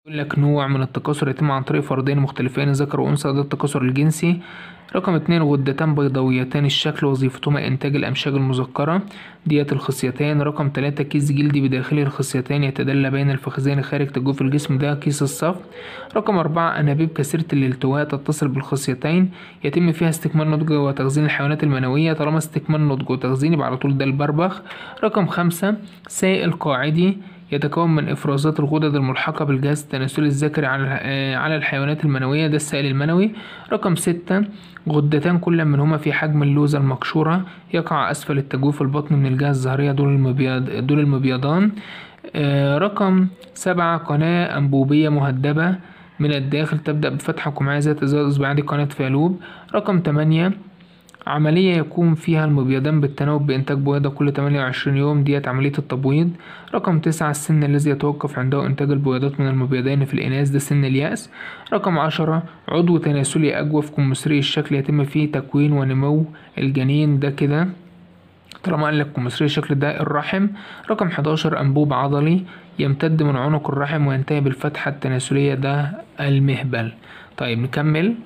يقول لك نوع من التكاثر يتم عن طريق فردين مختلفين ذكر وأنثى ده التكاثر الجنسي رقم اتنين غدتان بيضاويتان الشكل وظيفتهما إنتاج الأمشاج المذكرة ديت الخصيتان رقم تلاتة كيس جلدي بداخله الخصيتان يتدلى بين الفخذين خارج تجويف الجسم ده كيس الصف رقم أربعة أنابيب كثيرة الالتواء تتصل بالخصيتين يتم فيها استكمال نضج وتخزين الحيوانات المنوية طالما استكمال نضج وتخزين يبقى على طول ده البربخ رقم خمسة سائل قاعدي يتكون من إفرازات الغدد الملحقة بالجهاز التناسلي الذكري على على الحيوانات المنوية ده السائل المنوي رقم ستة غدتان كل منهما في حجم اللوزة المقشورة يقع أسفل التجويف البطني من الجهة الظهرية دول المبيض دول المبيضان آه رقم سبعة قناة أنبوبية مهدبة من الداخل تبدأ بفتحة قمعية ذات إزاء إصبعين قناة فالوب رقم تمانية عملية يقوم فيها المبيضان بالتناوب بإنتاج بويضة كل 28 يوم ديت عملية التبويض رقم تسعة السن الذي يتوقف عنده إنتاج البويضات من المبيضين في الإناث ده سن اليأس رقم عشرة عضو تناسلي أجوف كمثري الشكل يتم فيه تكوين ونمو الجنين ده كده طالما قال لك كمثري الشكل ده الرحم رقم 11 أنبوب عضلي يمتد من عنق الرحم وينتهي بالفتحة التناسلية ده المهبل طيب نكمل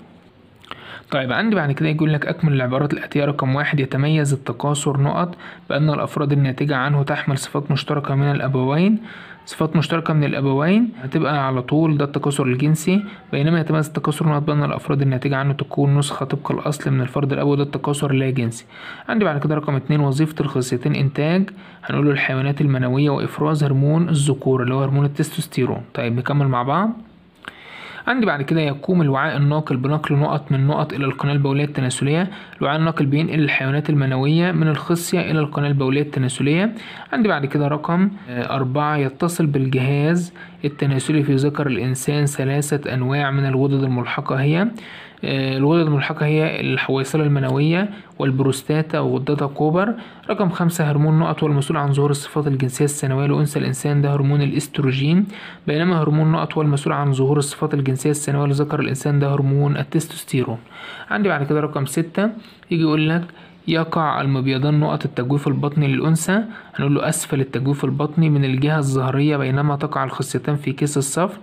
طيب عندي بعد كده يقول لك أكمل العبارات الآتية رقم واحد يتميز التكاثر نقط بأن الأفراد الناتجة عنه تحمل صفات مشتركة من الأبوين صفات مشتركة من الأبوين هتبقى على طول ده التكاثر الجنسي بينما يتميز التكاثر نقط بأن الأفراد الناتجة عنه تكون نسخة طبق الأصل من الفرد الأول ده التكاثر اللا جنسي عندي بعد كده رقم اتنين وظيفة الخصيتين إنتاج هنقوله الحيوانات المنوية وإفراز هرمون الذكور اللي هو هرمون التستوستيرون طيب نكمل مع بعض عندي بعد كده يقوم الوعاء الناقل بنقل نقط من نقط إلى القناة البولية التناسلية الوعاء الناقل بينقل الحيوانات المنوية من الخصية إلى القناة البولية التناسلية عندي بعد كده رقم أربعة يتصل بالجهاز التناسلي في ذكر الإنسان ثلاثة أنواع من الغدد الملحقة هي الغدد الملحقة هي الحويصلة المنوية والبروستاتا وغدة كوبر رقم خمسة هرمون نقط والمسؤول عن ظهور الصفات الجنسية الثانوية لأنثى الإنسان ده هرمون الاستروجين بينما هرمون نقط والمسؤول عن ظهور الصفات الجنسية الثانوية لذكر الإنسان ده هرمون التستوستيرون عندي بعد كده رقم ستة يجي يقول لك يقع المبيضان نقط التجويف البطني للأنثى هنقول له أسفل التجويف البطني من الجهة الظهرية بينما تقع الخصيتان في كيس الصفر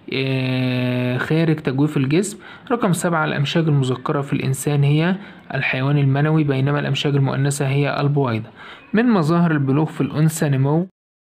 خارج تجويف الجسم رقم سبعة الأمشاج المذكرة في الإنسان هي الحيوان المنوي بينما الأمشاج المؤنثة هي البويضة من مظاهر البلوغ في الأنثى نمو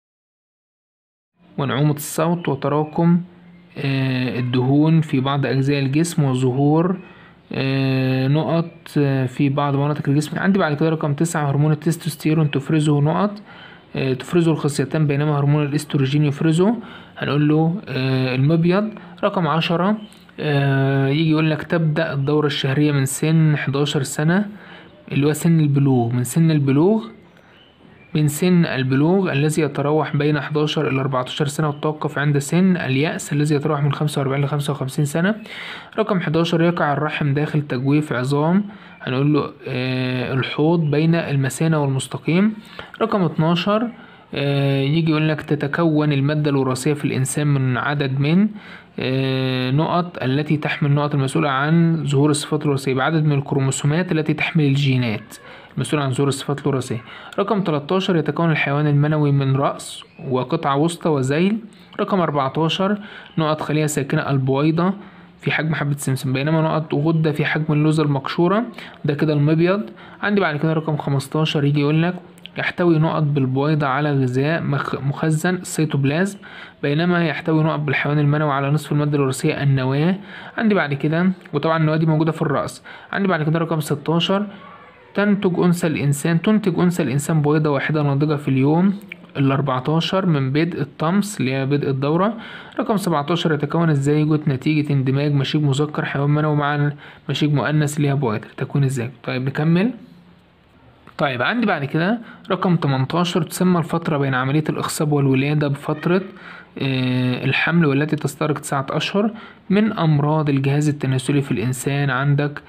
ونعومة الصوت وتراكم الدهون في بعض أجزاء الجسم وظهور نقط في بعض مناطق الجسم عندي بعد كده رقم تسعة هرمون التستوستيرون تفرزه نقط تفرزه الخصيتان بينما هرمون الاستروجين يفرزه هنقول له المبيض رقم عشرة يجي يقول لك تبدأ الدورة الشهرية من سن 11 سنة اللي هو سن البلوغ من سن البلوغ من سن البلوغ الذي يتراوح بين 11 إلى 14 سنة وتوقف عند سن اليأس الذي يتراوح من 45 ل 55 سنة رقم 11 يقع الرحم داخل تجويف عظام هنقول له آه الحوض بين المثانة والمستقيم رقم 12 آه يجي يقول لك تتكون المادة الوراثية في الإنسان من عدد من آه نقط التي تحمل نقط المسؤولة عن ظهور الصفات الوراثية بعدد من الكروموسومات التي تحمل الجينات المسؤول عن ظهور الصفات الوراثية رقم 13 يتكون الحيوان المنوي من رأس وقطعة وسطى وذيل رقم 14 نقط خلية ساكنة البويضة في حجم حبة سمسم بينما نقط غدة في حجم اللوزة المقشورة ده كده المبيض عندي بعد كده رقم 15 يجي يقول لك يحتوي نقط بالبويضة على غذاء مخزن السيتوبلازم بينما يحتوي نقط بالحيوان المنوي على نصف المادة الوراثية النواة عندي بعد كده وطبعا النواة دي موجودة في الرأس عندي بعد كده رقم 16 تنتج أنثى الإنسان تنتج أنثى الإنسان بويضة واحدة ناضجة في اليوم الأربعتاشر من بدء الطمس اللي هي بدء الدورة رقم سبعتاشر يتكون الزيجوت نتيجة اندماج مشيج مذكر حيوان منوي مع مشيج مؤنث اللي هي بويضة تكوين الزيجوت طيب نكمل طيب عندي بعد كده رقم 18 تسمى الفترة بين عملية الإخصاب والولادة بفترة الحمل والتي تستغرق تسعة أشهر من أمراض الجهاز التناسلي في الإنسان عندك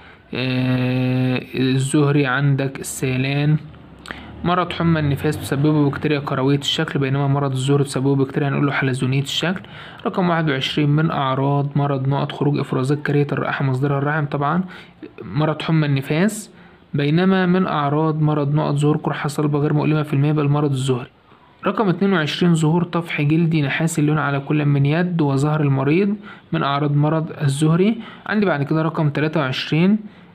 الزهري عندك السيلان مرض حمى النفاس تسببه بكتيريا كروية الشكل بينما مرض الزهر تسببه بكتيريا هنقول له حلزونية الشكل رقم واحد وعشرين من أعراض مرض نقط خروج إفرازات كرية الرائحة مصدرها الرحم طبعا مرض حمى النفاس بينما من أعراض مرض نقط ظهور قرحة صلبة غير مؤلمة في الماء المرض الزهري رقم اتنين وعشرين ظهور طفح جلدي نحاسي اللون على كل من يد وظهر المريض من أعراض مرض الزهري عندي بعد كده رقم تلاتة وعشرين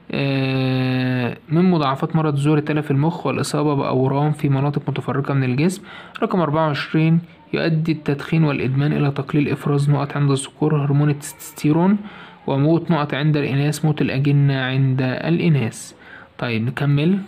من مضاعفات مرض الزهري تلف المخ والإصابة بأورام في مناطق متفرقة من الجسم رقم أربعة وعشرين يؤدي التدخين والإدمان إلى تقليل إفراز نقط عند الذكور هرمون التستوستيرون وموت نقط عند الإناث موت الأجنة عند الإناث طيب نكمل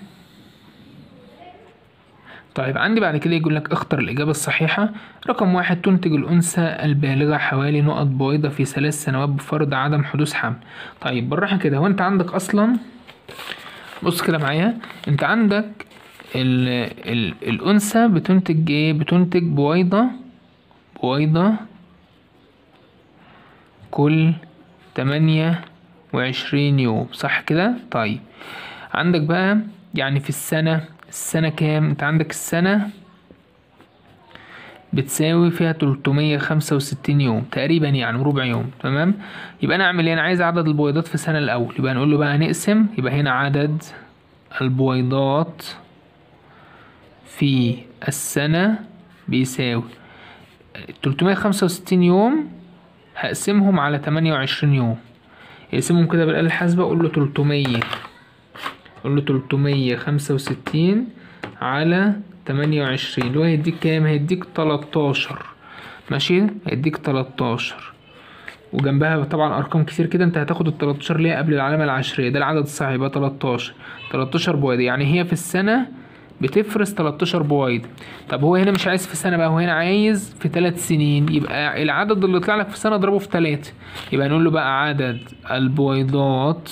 طيب عندي بعد كده يقول لك اختر الإجابة الصحيحة رقم واحد تنتج الأنثى البالغة حوالي نقط بويضة في ثلاث سنوات بفرض عدم حدوث حمل طيب بالراحة كده هو أنت عندك أصلا بص كده معايا أنت عندك ال ال الأنثى بتنتج إيه بتنتج بويضة بويضة كل تمانية وعشرين يوم صح كده طيب عندك بقى يعني في السنة السنة كام انت عندك السنة بتساوي فيها تلتمية خمسة وستين يوم تقريبا يعني ربع يوم تمام يبقى انا اعمل ايه انا عايز عدد البويضات في السنة الاول يبقى نقول له بقى نقسم يبقى هنا عدد البويضات في السنة بيساوي تلتمية خمسة وستين يوم هقسمهم على تمانية وعشرين يوم اقسمهم كده بالآلة الحاسبة اقول له تلتمية اقول له تلتمية خمسة وستين على تمانية وعشرين اللي هو هيديك كام هيديك تلاتاشر ماشي هيديك تلاتاشر وجنبها طبعا ارقام كتير كده انت هتاخد التلاتاشر اللي هي قبل العلامة العشرية ده العدد الصحيح يبقى تلاتاشر تلاتاشر بويضة يعني هي في السنة بتفرز 13 بويض طب هو هنا مش عايز في سنة بقى هو هنا عايز في ثلاث سنين يبقى العدد اللي طلع لك في سنة اضربه في تلاتة يبقى نقول له بقى عدد البويضات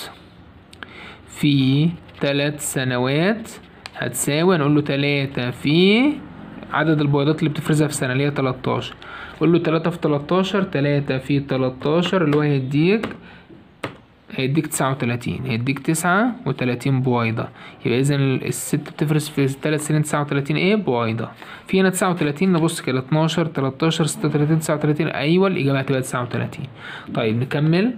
في ثلاث سنوات هتساوي نقول له تلاتة في عدد البويضات اللي بتفرزها في سنة اللي هي 13 قول له تلاتة في 13 تلاتة في 13 اللي هو هيديك هيديك تسعة وتلاتين هيديك تسعة وتلاتين بويضة يبقى إذا الست بتفرز في تلات سنين تسعة وتلاتين إيه بويضة في هنا تسعة وتلاتين نبص كده اتناشر تلاتاشر ستة وتلاتين تسعة وتلاتين أيوة الإجابة هتبقى تسعة وتلاتين طيب نكمل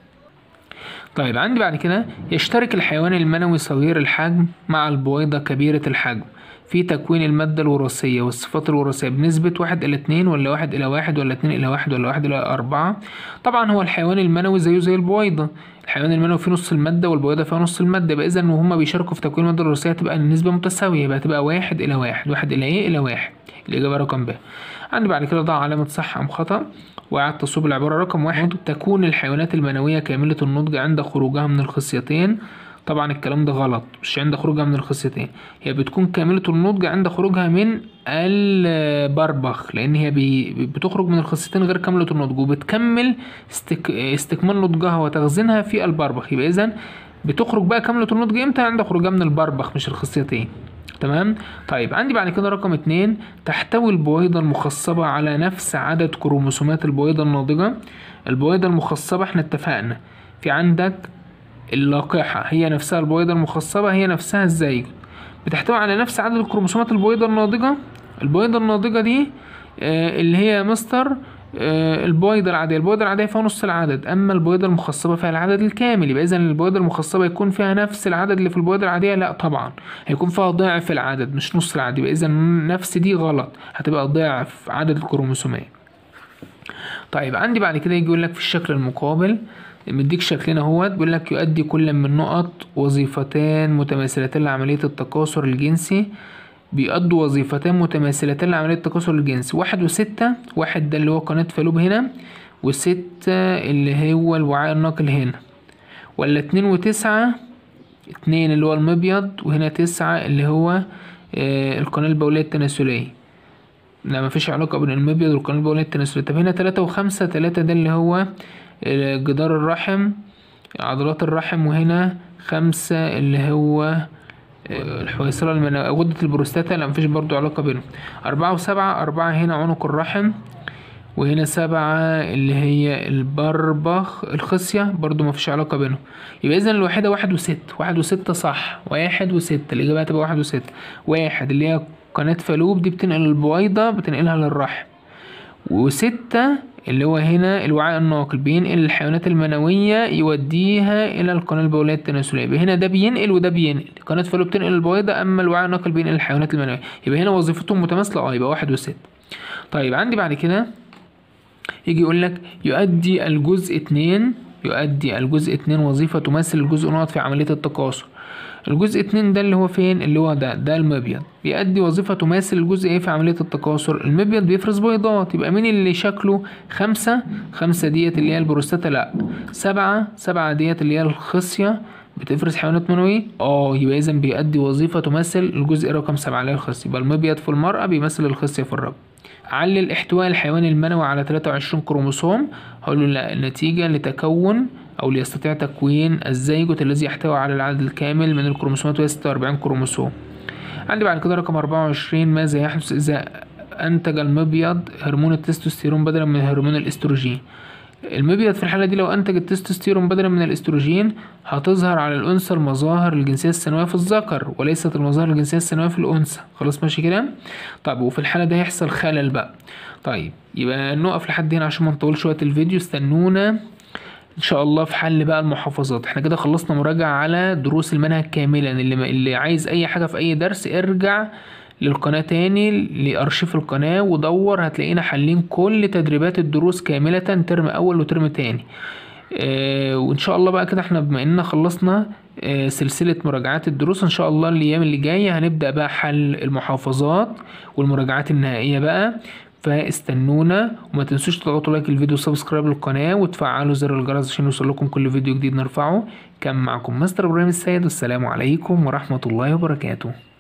طيب عندي بعد كده يشترك الحيوان المنوي صغير الحجم مع البويضة كبيرة الحجم في تكوين المادة الوراثية والصفات الوراثية بنسبة واحد إلى اتنين ولا واحد إلى واحد ولا اتنين إلى واحد ولا واحد إلى أربعة طبعا هو الحيوان المنوي زيه زي البويضة الحيوان المنوي فيه نص المادة والبويضة فيها نص المادة يبقى إذا وهما بيشاركوا في تكوين المادة الوراثية تبقى النسبة متساوية يبقى تبقى واحد إلى واحد واحد إلى إيه إلى واحد الإجابة رقم ب عندي بعد كده ضع علامة صح أم خطأ وإعادة تصويب العبارة رقم واحد تكون الحيوانات المنوية كاملة النضج عند خروجها من الخصيتين طبعا الكلام ده غلط مش عند خروجها من الخصيتين هي بتكون كاملة النضج عند خروجها من البربخ لأن هي بي بتخرج من الخصيتين غير كاملة النضج وبتكمل استك... استكمال نضجها وتخزينها في البربخ يبقى إذا بتخرج بقى كاملة النضج امتى عند خروجها من البربخ مش الخصيتين تمام طيب عندي بعد كده رقم اتنين تحتوي البويضة المخصبة على نفس عدد كروموسومات البويضة الناضجة البويضة المخصبة احنا اتفقنا في عندك اللاقحة هي نفسها البويضة المخصبة هي نفسها الزيجة بتحتوي على نفس عدد الكروموسومات البويضة الناضجة البويضة الناضجة دي آه اللي هي مستر آه البويضة العادية البويضة العادية فيها نص العدد أما البويضة المخصبة فيها العدد الكامل يبقى إذا البويضة المخصبة يكون فيها نفس العدد اللي في البويضة العادية لا طبعا هيكون فيها ضعف العدد مش نص العدد يبقى إذا نفس دي غلط هتبقى ضعف عدد الكروموسومات طيب عندي بعد كده يجي يقول لك في الشكل المقابل مديك شكلنا اهوت بيقول لك يؤدي كل من نقط وظيفتان متماثلتان لعملية التكاثر الجنسي بيأدوا وظيفتان متماثلتان لعملية التكاثر الجنسي واحد وستة واحد ده اللي هو قناة فالوب هنا وستة اللي هو الوعاء الناقل هنا ولا اتنين وتسعة اتنين اللي هو المبيض وهنا تسعة اللي هو آه القناة البولية التناسلية لا مفيش علاقة بين المبيض والقناة البولية التناسلية طب هنا تلاتة وخمسة تلاتة ده اللي هو جدار الرحم عضلات الرحم وهنا خمسة اللي هو الحويصلة المنوية غدة البروستاتا لا مفيش برضو علاقة بينهم أربعة وسبعة أربعة هنا عنق الرحم وهنا سبعة اللي هي البربخ الخصية برضو مفيش علاقة بينهم يبقى إذا الواحدة واحد وست واحد وستة صح واحد وستة الإجابة هتبقى واحد وستة واحد اللي هي قناة فالوب دي بتنقل البويضة بتنقلها للرحم وستة اللي هو هنا الوعاء الناقل بينقل الحيوانات المنوية يوديها إلى القناة البولية التناسلية يبقى هنا ده بينقل وده بينقل قناة فالو بتنقل البويضة أما الوعاء الناقل بينقل الحيوانات المنوية يبقى هنا وظيفتهم متماثلة اه يبقى واحد وست طيب عندي بعد كده يجي يقول لك يؤدي الجزء اتنين يؤدي الجزء اتنين وظيفة تمثل الجزء نقط في عملية التكاثر الجزء اتنين ده اللي هو فين اللي هو ده ده المبيض بيأدي وظيفة تماثل الجزء ايه في عملية التكاثر المبيض بيفرز بيضات يبقى مين اللي شكله خمسة خمسة ديت اللي هي البروستاتا لا سبعة سبعة ديت اللي هي الخصية بتفرز حيوانات منوية اه يبقى اذا بيأدي وظيفة تمثل الجزء رقم سبعة اللي هي الخصية يبقى المبيض في المرأة بيمثل الخصية في الرجل علل احتواء الحيوان المنوي على 23 كروموسوم هقول له لا نتيجة لتكون أو ليستطيع تكوين الزيجوت الذي يحتوي على العدد الكامل من الكروموسومات وهي 46 كروموسوم عندي بعد كده رقم 24 ماذا يحدث إذا أنتج المبيض هرمون التستوستيرون بدلا من هرمون الأستروجين المبيض في الحالة دي لو أنتج التستوستيرون بدلا من الأستروجين هتظهر على الأنثى المظاهر الجنسية الثانوية في الذكر وليست المظاهر الجنسية الثانوية في الأنثى خلاص ماشي كده طيب وفي الحالة دي هيحصل خلل بقى طيب يبقى نقف لحد هنا عشان ما نطولش وقت الفيديو استنونا ان شاء الله في حل بقى المحافظات احنا كده خلصنا مراجعة على دروس المنهج كاملا اللي, اللي عايز اي حاجة في اي درس ارجع للقناة تاني لأرشيف القناة ودور هتلاقينا حالين كل تدريبات الدروس كاملة ترم أول وترم تاني آه وإن شاء الله بقى كده احنا بما إننا خلصنا آه سلسلة مراجعات الدروس إن شاء الله الأيام اللي جاية هنبدأ بقى حل المحافظات والمراجعات النهائية بقى فاستنونا وما تنسوش تضغطوا لايك الفيديو وسبسكرايب للقناة وتفعلوا زر الجرس عشان يوصل لكم كل فيديو جديد نرفعه كان معكم مستر ابراهيم السيد والسلام عليكم ورحمة الله وبركاته